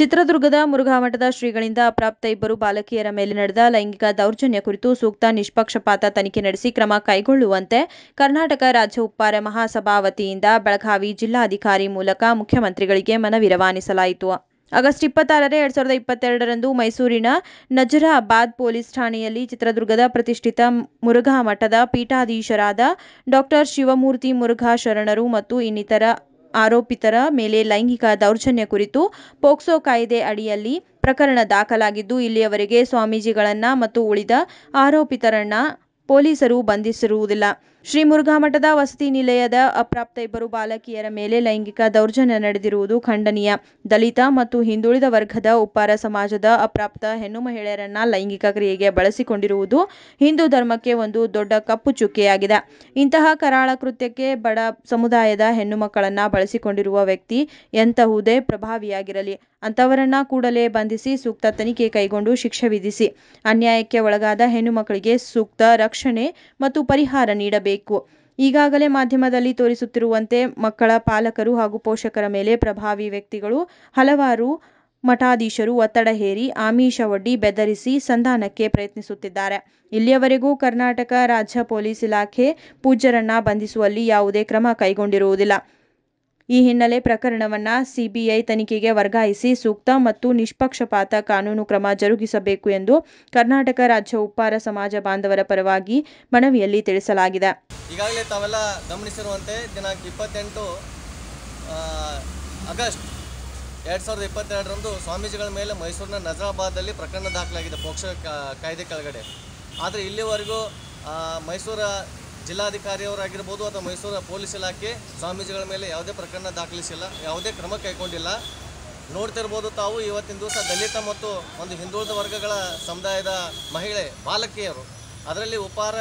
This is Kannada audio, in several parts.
ಚಿತ್ರದುರ್ಗದ ಮುರುಘಾಮಠದ ಶ್ರೀಗಳಿಂದ ಅಪ್ರಾಪ್ತ ಇಬ್ಬರು ಬಾಲಕಿಯರ ಮೇಲೆ ನಡೆದ ಲೈಂಗಿಕ ದೌರ್ಜನ್ಯ ಕುರಿತು ಸೂಕ್ತ ನಿಷ್ಪಕ್ಷಪಾತ ತನಿಖೆ ನಡೆಸಿ ಕ್ರಮ ಕೈಗೊಳ್ಳುವಂತೆ ಕರ್ನಾಟಕ ರಾಜ್ಯ ಉಪ್ಪಾರ ಮಹಾಸಭಾ ವತಿಯಿಂದ ಬೆಳಗಾವಿ ಜಿಲ್ಲಾಧಿಕಾರಿ ಮೂಲಕ ಮುಖ್ಯಮಂತ್ರಿಗಳಿಗೆ ಮನವಿ ರವಾನಿಸಲಾಯಿತು ಆಗಸ್ಟ್ ಇಪ್ಪತ್ತಾರರ ಎರಡ್ ಸಾವಿರದ ಇಪ್ಪತ್ತೆರಡರಂದು ಮೈಸೂರಿನ ನಜರಾಬಾದ್ ಪೊಲೀಸ್ ಠಾಣೆಯಲ್ಲಿ ಚಿತ್ರದುರ್ಗದ ಪ್ರತಿಷ್ಠಿತ ಮುರುಘಾ ಮಠದ ಪೀಠಾಧೀಶರಾದ ಡಾಕ್ಟರ್ ಶಿವಮೂರ್ತಿ ಮುರುಘಾ ಶರಣರು ಮತ್ತು ಇನ್ನಿತರ ಆರೋಪಿತರ ಮೇಲೆ ಲೈಂಗಿಕ ದೌರ್ಜನ್ಯ ಕುರಿತು ಪೋಕ್ಸೋ ಕಾಯ್ದೆ ಅಡಿಯಲ್ಲಿ ಪ್ರಕರಣ ದಾಖಲಾಗಿದ್ದು ಇಲ್ಲಿಯವರೆಗೆ ಸ್ವಾಮೀಜಿಗಳನ್ನ ಮತ್ತು ಉಳಿದ ಆರೋಪಿತರನ್ನ ಪೊಲೀಸರು ಬಂಧಿಸಿರುವುದಿಲ್ಲ ಶ್ರೀ ಮುರುಘಾಮಠದ ವಸತಿ ನಿಲಯದ ಅಪ್ರಾಪ್ತ ಇಬ್ಬರು ಬಾಲಕಿಯರ ಮೇಲೆ ಲೈಂಗಿಕ ದೌರ್ಜನ್ಯ ನಡೆದಿರುವುದು ಖಂಡನೀಯ ದಲಿತ ಮತ್ತು ಹಿಂದುಳಿದ ವರ್ಗದ ಉಪ್ಪಾರ ಸಮಾಜದ ಅಪ್ರಾಪ್ತ ಹೆಣ್ಣು ಮಹಿಳೆಯರನ್ನ ಲೈಂಗಿಕ ಕ್ರಿಯೆಗೆ ಬಳಸಿಕೊಂಡಿರುವುದು ಹಿಂದೂ ಧರ್ಮಕ್ಕೆ ಒಂದು ದೊಡ್ಡ ಕಪ್ಪು ಚುಕ್ಕೆಯಾಗಿದೆ ಇಂತಹ ಕರಾಳ ಕೃತ್ಯಕ್ಕೆ ಬಡ ಸಮುದಾಯದ ಹೆಣ್ಣು ಮಕ್ಕಳನ್ನ ಬಳಸಿಕೊಂಡಿರುವ ವ್ಯಕ್ತಿ ಎಂತಹುದೇ ಪ್ರಭಾವಿಯಾಗಿರಲಿ ಅಂತವರನ್ನ ಕೂಡಲೇ ಬಂಧಿಸಿ ಸೂಕ್ತ ತನಿಖೆ ಕೈಗೊಂಡು ಶಿಕ್ಷೆ ವಿಧಿಸಿ ಅನ್ಯಾಯಕ್ಕೆ ಒಳಗಾದ ಹೆಣ್ಣು ಮಕ್ಕಳಿಗೆ ಸೂಕ್ತ ರಕ್ಷಣೆ ಮತ್ತು ಪರಿಹಾರ ನೀಡಬೇಕು ಈಗಾಗಲೇ ಮಾಧ್ಯಮದಲ್ಲಿ ತೋರಿಸುತ್ತಿರುವಂತೆ ಮಕ್ಕಳ ಪಾಲಕರು ಹಾಗೂ ಪೋಷಕರ ಮೇಲೆ ಪ್ರಭಾವಿ ವ್ಯಕ್ತಿಗಳು ಹಲವಾರು ಮಠಾಧೀಶರು ಒತ್ತಡ ಹೇರಿ ಆಮಿಷ ಒಡ್ಡಿ ಬೆದರಿಸಿ ಸಂಧಾನಕ್ಕೆ ಪ್ರಯತ್ನಿಸುತ್ತಿದ್ದಾರೆ ಇಲ್ಲಿಯವರೆಗೂ ಕರ್ನಾಟಕ ರಾಜ್ಯ ಪೊಲೀಸ್ ಇಲಾಖೆ ಪೂಜ್ಯರನ್ನ ಬಂಧಿಸುವಲ್ಲಿ ಯಾವುದೇ ಕ್ರಮ ಕೈಗೊಂಡಿರುವುದಿಲ್ಲ ಈ ಹಿನ್ನೆಲೆ ಪ್ರಕರಣವನ್ನ ಸಿಬಿಐ ತನಿಖೆಗೆ ವರ್ಗಾಯಿಸಿ ಸೂಕ್ತ ಮತ್ತು ನಿಷ್ಪಕ್ಷಪಾತ ಕಾನೂನು ಕ್ರಮ ಜರುಗಿಸಬೇಕು ಎಂದು ಕರ್ನಾಟಕ ರಾಜ್ಯ ಉಪ್ಪಾರ ಸಮಾಜ ಬಾಂಧವರ ಪರವಾಗಿ ಮನವಿಯಲ್ಲಿ ತಿಳಿಸಲಾಗಿದೆ ಈಗಾಗಲೇ ತಾವೆಲ್ಲ ಗಮನಿಸಿರುವಂತೆ ದಿನಾಂಕ ಇಪ್ಪತ್ತೆಂಟು ಆ, ಆಗಸ್ಟ್ ಎರಡು ಸಾವಿರದ ಇಪ್ಪತ್ತೆರಡರಂದು ಸ್ವಾಮೀಜಿಗಳ ಮೇಲೆ ಮೈಸೂರಿನ ನಜರಾಬಾದಲ್ಲಿ ಪ್ರಕರಣ ದಾಖಲಾಗಿದೆ ಪೋಕ್ಷ ಕಾ- ಕಾಯ್ದೆ ಕೆಳಗಡೆ ಆದರೆ ಇಲ್ಲಿವರೆಗೂ ಆ, ಮೈಸೂರ ಜಿಲ್ಲಾಧಿಕಾರಿಯವರಾಗಿರ್ಬೋದು ಅಥವಾ ಮೈಸೂರ ಪೊಲೀಸ್ ಇಲಾಖೆ ಸ್ವಾಮೀಜಿಗಳ ಮೇಲೆ ಯಾವುದೇ ಪ್ರಕರಣ ದಾಖಲಿಸಿಲ್ಲ ಯಾವುದೇ ಕ್ರಮ ಕೈಗೊಂಡಿಲ್ಲ ನೋಡ್ತಿರ್ಬೋದು ತಾವು ಇವತ್ತಿನ ದಿವಸ ದಲಿತ ಮತ್ತು ಒಂದು ಹಿಂದುಳಿದ ವರ್ಗಗಳ ಸಮುದಾಯದ ಮಹಿಳೆ ಬಾಲಕಿಯರು ಅದರಲ್ಲಿ ಉಪಾರ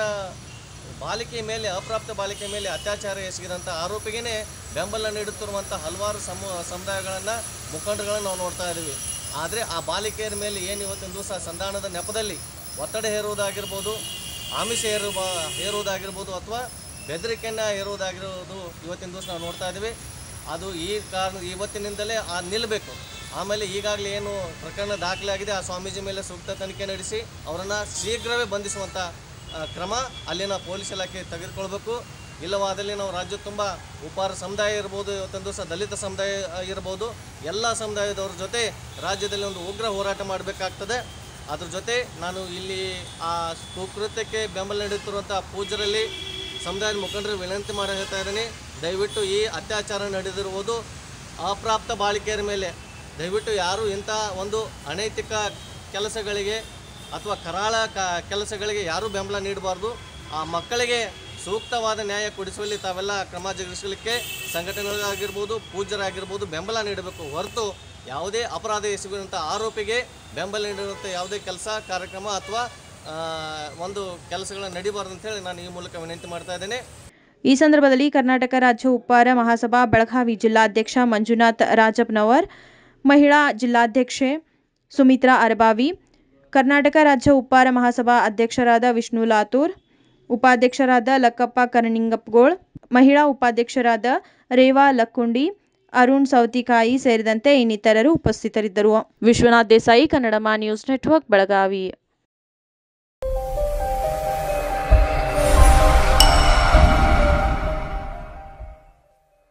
ಬಾಲಿಕೆ ಮೇಲೆ ಅಪ್ರಾಪ್ತ ಬಾಲಿಕೆ ಮೇಲೆ ಅತ್ಯಾಚಾರ ಎಸಗಿದಂಥ ಆರೋಪಿಗೇನೆ ಬೆಂಬಲ ನೀಡುತ್ತಿರುವಂಥ ಹಲವಾರು ಸಮು ಸಮುದಾಯಗಳನ್ನು ಮುಖಂಡಗಳನ್ನು ನಾವು ನೋಡ್ತಾ ಇದ್ದೀವಿ ಆದರೆ ಆ ಬಾಲಿಕೆಯರ ಮೇಲೆ ಏನು ಇವತ್ತಿನ ದಿವಸ ಸಂಧಾನದ ನೆಪದಲ್ಲಿ ಒತ್ತಡ ಹೇರುವುದಾಗಿರ್ಬೋದು ಆಮಿಷ ಹೇರುವ ಹೇರುವುದಾಗಿರ್ಬೋದು ಅಥವಾ ಬೆದರಿಕೆಯನ್ನು ಹೇರುವುದಾಗಿರೋದು ಇವತ್ತಿನ ದಿವಸ ನಾವು ನೋಡ್ತಾ ಇದ್ದೀವಿ ಅದು ಈ ಕಾರಣ ಇವತ್ತಿನಿಂದಲೇ ಆ ನಿಲ್ಲಬೇಕು ಆಮೇಲೆ ಈಗಾಗಲೇ ಏನು ಪ್ರಕರಣ ದಾಖಲಾಗಿದೆ ಆ ಸ್ವಾಮೀಜಿ ಮೇಲೆ ಸೂಕ್ತ ತನಿಖೆ ನಡೆಸಿ ಅವರನ್ನು ಶೀಘ್ರವೇ ಬಂಧಿಸುವಂಥ ಆ, ಕ್ರಮ ಅಲ್ಲಿನ ಪೊಲೀಸ್ ಇಲಾಖೆ ತೆಗೆದುಕೊಳ್ಬೇಕು ಇಲ್ಲವಾದಲ್ಲಿ ನಾವು ರಾಜ್ಯ ತುಂಬ ಉಪಾರ ಸಮುದಾಯ ಇರ್ಬೋದು ಇವತ್ತೊಂದು ದಿವಸ ದಲಿತ ಸಮುದಾಯ ಆ, ಇರ್ಬೋದು ಎಲ್ಲ ಸಮುದಾಯದವ್ರ ಜೊತೆ ರಾಜ್ಯದಲ್ಲಿ ಒಂದು ಉಗ್ರ ಹೋರಾಟ ಮಾಡಬೇಕಾಗ್ತದೆ ಅದ್ರ ಜೊತೆ ನಾನು ಇಲ್ಲಿ ಆ ಕುಕೃತ್ಯಕ್ಕೆ ಬೆಂಬಲ ನೀಡುತ್ತಿರುವಂಥ ಪೂಜ್ಯರಲ್ಲಿ ಸಮುದಾಯದ ಮುಖಂಡರು ವಿನಂತಿ ಮಾಡಿ ಹೇಳ್ತಾ ಇದ್ದೀನಿ ದಯವಿಟ್ಟು ಈ ಅತ್ಯಾಚಾರ ನಡೆದಿರುವುದು ಅಪ್ರಾಪ್ತ ಬಾಳಿಕೆಯರ ಮೇಲೆ ದಯವಿಟ್ಟು ಯಾರು ಇಂಥ ಒಂದು ಅನೈತಿಕ ಕೆಲಸಗಳಿಗೆ ಅಥವಾ ಕರಾಳ ಕ ಕೆಲಸಗಳಿಗೆ ಯಾರೂ ಬೆಂಬಲ ನೀಡಬಾರ್ದು ಆ ಮಕ್ಕಳಿಗೆ ಸೂಕ್ತವಾದ ನ್ಯಾಯ ಕೊಡಿಸುವಲ್ಲಿ ತಾವೆಲ್ಲ ಕ್ರಮ ಜರುಗಿಸಲಿಕ್ಕೆ ಸಂಘಟನೆಗಳಾಗಿರ್ಬೋದು ಪೂಜ್ಯರಾಗಿರ್ಬೋದು ಬೆಂಬಲ ನೀಡಬೇಕು ಹೊರತು ಯಾವುದೇ ಅಪರಾಧ ಎಸಗುವಂಥ ಆರೋಪಿಗೆ ಬೆಂಬಲ ನೀಡುವಂಥ ಯಾವುದೇ ಕೆಲಸ ಕಾರ್ಯಕ್ರಮ ಅಥವಾ ಆ, ಒಂದು ಕೆಲಸಗಳನ್ನ ನಡಿಬಾರ್ದು ಅಂತೇಳಿ ನಾನು ಈ ಮೂಲಕ ವಿನಂತಿ ಮಾಡ್ತಾ ಇದ್ದೇನೆ ಈ ಸಂದರ್ಭದಲ್ಲಿ ಕರ್ನಾಟಕ ರಾಜ್ಯ ಉಪ್ಪಾರ ಮಹಾಸಭಾ ಬೆಳಗಾವಿ ಜಿಲ್ಲಾಧ್ಯಕ್ಷ ಮಂಜುನಾಥ್ ರಾಜಪ್ನವರ್ ಮಹಿಳಾ ಜಿಲ್ಲಾಧ್ಯಕ್ಷೆ ಸುಮಿತ್ರಾ ಅರಬಾವಿ ಕರ್ನಾಟಕ ರಾಜ್ಯ ಉಪ್ಪಾರ ಮಹಾಸಭಾ ಅಧ್ಯಕ್ಷರಾದ ವಿಷ್ಣು ಲಾತೂರ್ ಉಪಾಧ್ಯಕ್ಷರಾದ ಲಕ್ಕಪ್ಪ ಕರನಿಂಗಪ್ಗೋಳ್ ಮಹಿಳಾ ಉಪಾಧ್ಯಕ್ಷರಾದ ರೇವಾ ಲಕ್ಕುಂಡಿ ಅರುಣ್ ಸೌತಿಕಾಯಿ ಸೇರಿದಂತೆ ಇನ್ನಿತರರು ಉಪಸ್ಥಿತರಿದ್ದರು ವಿಶ್ವನಾಥ್ ದೇಸಾಯಿ ಕನ್ನಡಮ ನ್ಯೂಸ್ ನೆಟ್ವರ್ಕ್ ಬೆಳಗಾವಿ